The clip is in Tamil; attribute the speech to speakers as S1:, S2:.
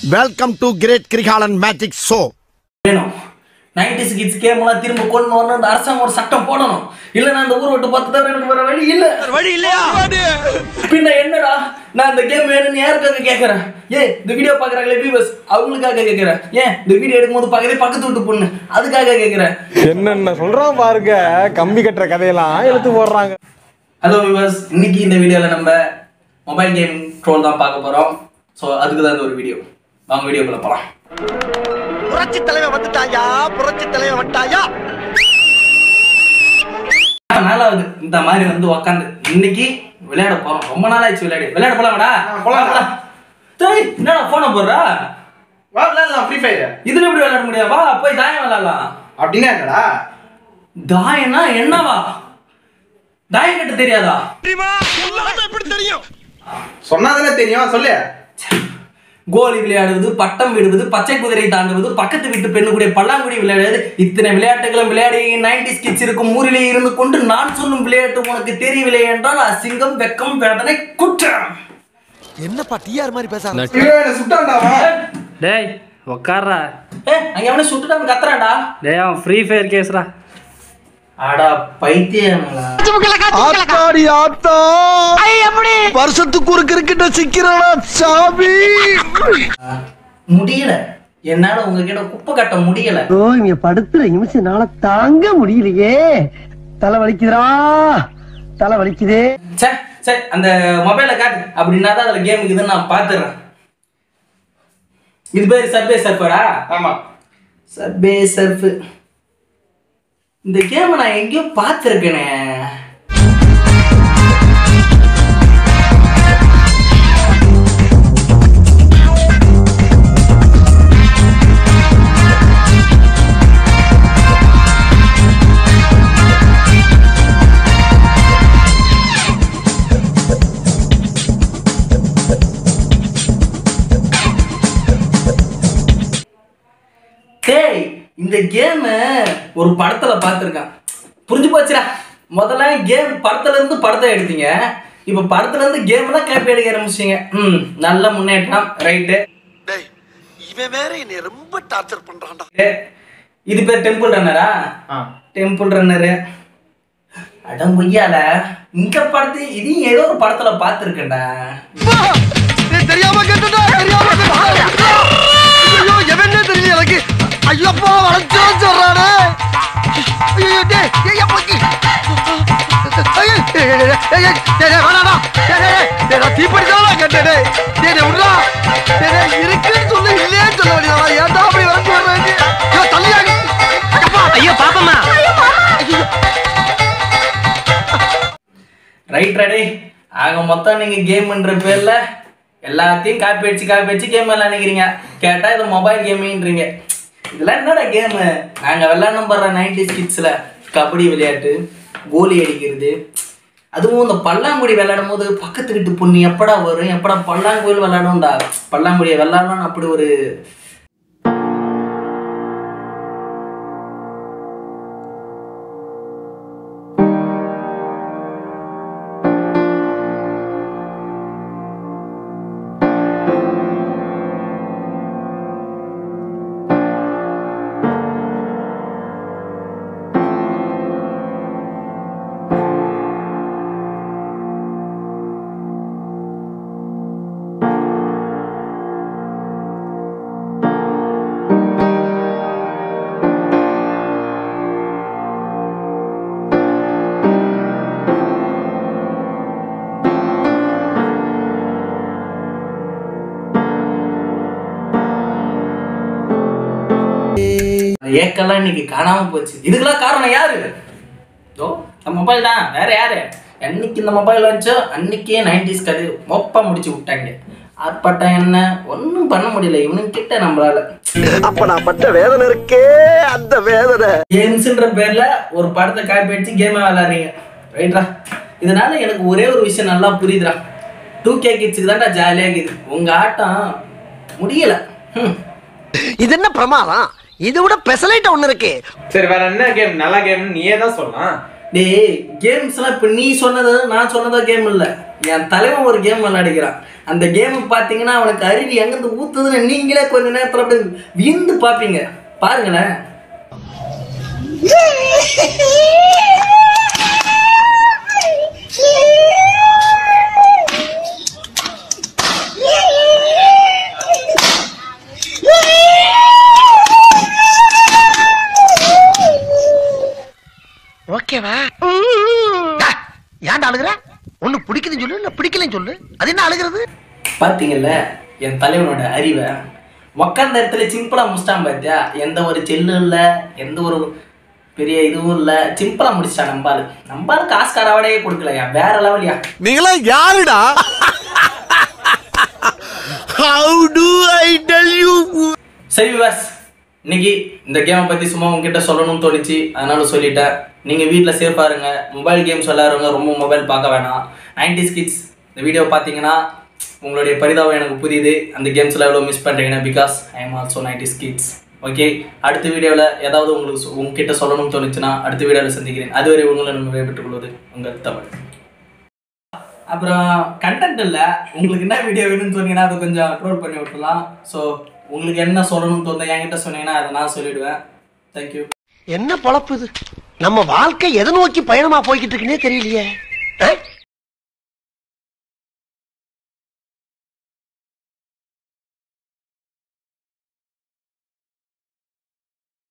S1: Welcome to great Kirikalan magic show
S2: வேணும் நைன்டிஸ் கிட்ஸ் கேம்லாம் திரும்ப கொண்டு வரணும் இந்த அரசாங்கம் ஒரு சட்டம் போடணும் இல்ல நான் இந்த ஊர் விட்டு பத்து தவிர எனக்கு வேற வழி இல்ல வழி இல்லையா பின்ன என்னடா நான் இந்த கேம் வேணும்னு யாருக்காக கேக்குறேன் ஏன் இந்த வீடியோ பாக்குறாங்களே வியூவர்ஸ் அவங்களுக்காக கேக்குறேன் ஏன் இந்த வீடியோ எடுக்கும்போது பக்கத்தே பக்கத்து வீட்டு பொண்ணு அதுக்காக கேக்குறேன்
S3: என்னென்ன சொல்றான் பாருங்க கம்பி கட்டுற கதையெல்லாம் எடுத்து போடுறாங்க
S2: ஹலோ வியூவர்ஸ் இன்னைக்கு இந்த வீடியோல நம்ம மொபைல் கேம் ட்ரோல் தான் பார்க்க போறோம் ஸோ அதுக்கு தான் இந்த ஒரு வீடியோ வாங்க வீடியோக்குள்ள போலாம்
S4: புரட்சி தலைவன் வந்துட்டாயா புரட்சி தலைவன் வந்துட்டாயா
S2: நாலாவது இந்த மாதிரி வந்து உக்காந்து இன்னைக்கு விளையாட போறோம் ரொம்ப நாள் ஆச்சு விளையாடி விளையாட போலாமாடா போலாம் சரி என்னடா போன போடுறா
S5: வா விளையாடலாம் ஃப்ரீ ஃபயர்
S2: இதுல எப்படி விளையாட முடியாது வா போய் தாயம் விளையாடலாம்
S5: அப்படின்னா என்னடா
S2: தாயம்னா என்னவா தாயம் கட்ட தெரியாதா
S5: சொன்னாதானே தெரியும் சொல்லு
S2: கோலி விளையாடுவது பட்டம் விடுவது பச்சை குதிரை தாண்டுவது பக்கத்து வீட்டு பெண்ணு கூட பல்லாங்குடி விளையாடுவது இத்தனை விளையாட்டுகளும் விளையாடி நைன்டி ஸ்கிட்ஸ் இருக்கும் ஊரிலே இருந்து கொண்டு நான் சொல்லும் விளையாட்டு உனக்கு தெரியவில்லை என்றால் அசிங்கம் வெக்கம் வேதனை குற்றம்
S4: என்னப்பா டிஆர் மாதிரி பேச
S5: ஐயோ என்ன சுட்டான்டாவா
S6: டேய் உக்காடுறா
S2: ஏ அங்க அவனை சுட்டுட்டான்னு கத்துறான்டா
S6: டேய் அவன் ஃப்ரீ ஃபயர் கேஸ்ரா
S2: அடா பைத்தியங்களா
S4: ஆத்தாடி ஆத்தா வருஷத்துக்கு ஒரு கிரிக்கெட்ட சிக்கிறடா சாமி
S2: முடியல என்னால உங்ககிட்ட குப்பை கட்ட முடியல
S7: ஓ இங்க படுத்துற நிமிஷம்னால தாங்க முடியலையே தலை வலிக்குதுடா தலை வலிக்குதே
S2: சே சே அந்த மொபைலை காட்டு அப்படின்னா தான் அதுல கேம் இருக்குதுன்னு நான் பாத்துறேன் இது பேர் சர்வே சர்ஃபரா
S5: ஆமா
S2: சர்வே சர்ஃப் இந்த கேம் நான் எங்கேயோ பார்த்துருக்கேனே டேய் இந்த கேம் ஒரு படத்துல பார்த்துருக்கேன் புரிஞ்சு போச்சுடா முதல்ல கேம் படத்துல இருந்து படத்தை எடுத்தீங்க இப்போ படத்துல இருந்து கேம்லாம் காப்பி எடுக்க ஆரம்பிச்சிங்க ம் நல்ல முன்னேற்றம் ரைட்டு
S4: டேய் இவன் வேற என்னை ரொம்ப டார்ச்சர் பண்றான்டா
S2: இது பேர் டெம்பிள் ரன்னரா
S5: ஆ.
S2: டெம்பிள் ரன்னரு அடம் பொய்யால இந்த படத்தை இதையும் ஏதோ ஒரு படத்துல பார்த்துருக்கேன்டா
S4: டேய், தெரியாம கேட்டுடா தெரியாம கேட்டுடா ஐயோ எவனே தெரியல எனக்கு ஐயப்பா வளர்ச்சா சொல்றானே ஐயோ டேய் டேய் அப்படி ஐயோ டேய் டேய், டேய், டேய், டேய், டேய், வேணாடா. டேய், டேய், டேய், டேய், நான் தீப்படிச்சாலும் கேட்டேன் டேய். டேய், டேய், விட்றா. டேய், டேய், இருக்குன்னு சொல்லு, இல்லையேன்னு சொல்ல வேண்டியதாடா. ஏன்டா அப்படி விரட்டி விடுறேன்னு? ஐயோ, தள்ளியாங்க. அப்பா. ஐயோ,
S2: ரைட் ரெடி ஆக மொத்தம் நீங்க கேம்ன்ற பேர்ல எல்லாத்தையும் காப்பி அடிச்சு காப்பி அடிச்சு கேம் விளையாடுறீங்க கேட்டா இது மொபைல் கேமின்றீங்க இதெல்லாம் என்னடா கேமு நாங்க விளையாடணும் படுற நைன்டி கிட்ஸ்ல கபடி விளையாட்டு கோலி அடிக்கிறது அதுவும் இந்த பல்லாங்குடி விளையாடும் போது பக்கத்து வீட்டு பொண்ணு எப்படா வரும் எப்படா பல்லாங்குழியில் விளையாடும்டா பல்லாங்குடியை விளையாடணும்னு அப்படி ஒரு ஏக்கெல்லாம் இன்னைக்கு காணாம போச்சு இதுக்கெல்லாம் காரணம் யாரு ஓ நம்ம மொபைல் தான் வேற யாரு என்னைக்கு இந்த மொபைல் வந்துச்சோ அன்னைக்கே நைன்டிஸ் கதை மொப்பா முடிச்சு விட்டாங்க ஆர்ப்பாட்டம் என்ன ஒன்றும் பண்ண முடியல இவனுங்க கிட்ட நம்மளால
S4: அப்ப நான் பட்ட வேதனை இருக்கே அந்த வேதனை
S2: கேம்ஸ்ன்ற பேர்ல ஒரு படத்தை காப்பி அடிச்சு கேமை விளாடுறீங்க ரைட்ரா இதனால எனக்கு ஒரே ஒரு விஷயம் நல்லா புரியுதுடா டூ கே கிட்ஸுக்கு தான்டா ஜாலியாக இருக்குது உங்க ஆட்டம் முடியல ம்
S4: இது என்ன பிரமாதம் இதை விட பெசலைட் ஒண்ணு இருக்கு
S5: சரி வேற என்ன கேம் நல்ல கேம் நீயே தான் சொல்லலாம்
S2: டேய் கேம்ஸ்லாம் இப்போ நீ சொன்னது நான் சொன்னதோ கேம் இல்லை என் தலைவன் ஒரு கேம் விளையாடிக்கிறான் அந்த கேம் பார்த்தீங்கன்னா அவனுக்கு அருவி எங்கேருந்து ஊத்துதுன்னு நீங்களே கொஞ்ச நேரத்தில் அப்படியே வியந்து பார்ப்பீங்க பாருங்களேன்
S4: ஓகேவா ஏன்டா அழுகுற ஒண்ணு பிடிக்குதுன்னு சொல்லு இல்ல பிடிக்கலன்னு சொல்லு அது என்ன அழுகிறது
S2: பார்த்தீங்கல்ல என் தலைவனோட அறிவை உக்காந்த இடத்துல சிம்பிளாக முடிச்சிட்டான் பார்த்தியா எந்த ஒரு செல்லும் இல்லை எந்த ஒரு பெரிய இதுவும் இல்லை சிம்பிளாக முடிச்சிட்டான் நம்பாலு நம்பாலுக்கு ஆஸ்கார் அவார்டே கொடுக்கலையா வேற லெவலியா
S1: நீங்களா யாருடா how do I tell you
S2: சரி விவாஸ் இன்னைக்கு இந்த கேமை பற்றி சும்மா உங்ககிட்ட சொல்லணும்னு தோணுச்சு அதனால சொல்லிட்டேன் நீங்கள் வீட்டில் சேஃபாக இருங்க மொபைல் கேம்ஸ் விளையாடுறவங்க ரொம்ப மொபைல் பார்க்க வேணாம் 90s கிட்ஸ் இந்த வீடியோ பார்த்தீங்கன்னா உங்களுடைய பரிதாபம் எனக்கு புரியுது அந்த கேம்ஸில் எவ்வளோ மிஸ் பண்ணுறீங்கன்னா because I am also 90s kids okay அடுத்த வீடியோவில் ஏதாவது உங்களுக்கு சொ- உங்ககிட்ட சொல்லணும்னு தோணுச்சுன்னா அடுத்த வீடியோவில் சந்திக்கிறேன் அதுவரை உங்களை நம்ம விடைபெற்றுக் கொள்வது உங்கள் தமிழ் அப்புறம் கண்டென்ட் இல்லை உங்களுக்கு என்ன வீடியோ வேணும்னு சொன்னீங்கன்னா அதை கொஞ்சம் அப்லோட் பண்ணி விட்டுலாம் ஸோ உங்களுக்கு என்ன சொல்லணும்னு தோணுது என்கிட்ட சொன்னீங்கன்னா அதை நான் சொல்லிடுவேன் தேங்க்யூ
S4: என்ன பொழப்பு இது நம்ம வாழ்க்கை எதை நோக்கி பயணமா போய்கிட்டு இருக்குன்னே தெரியலையே ஆ?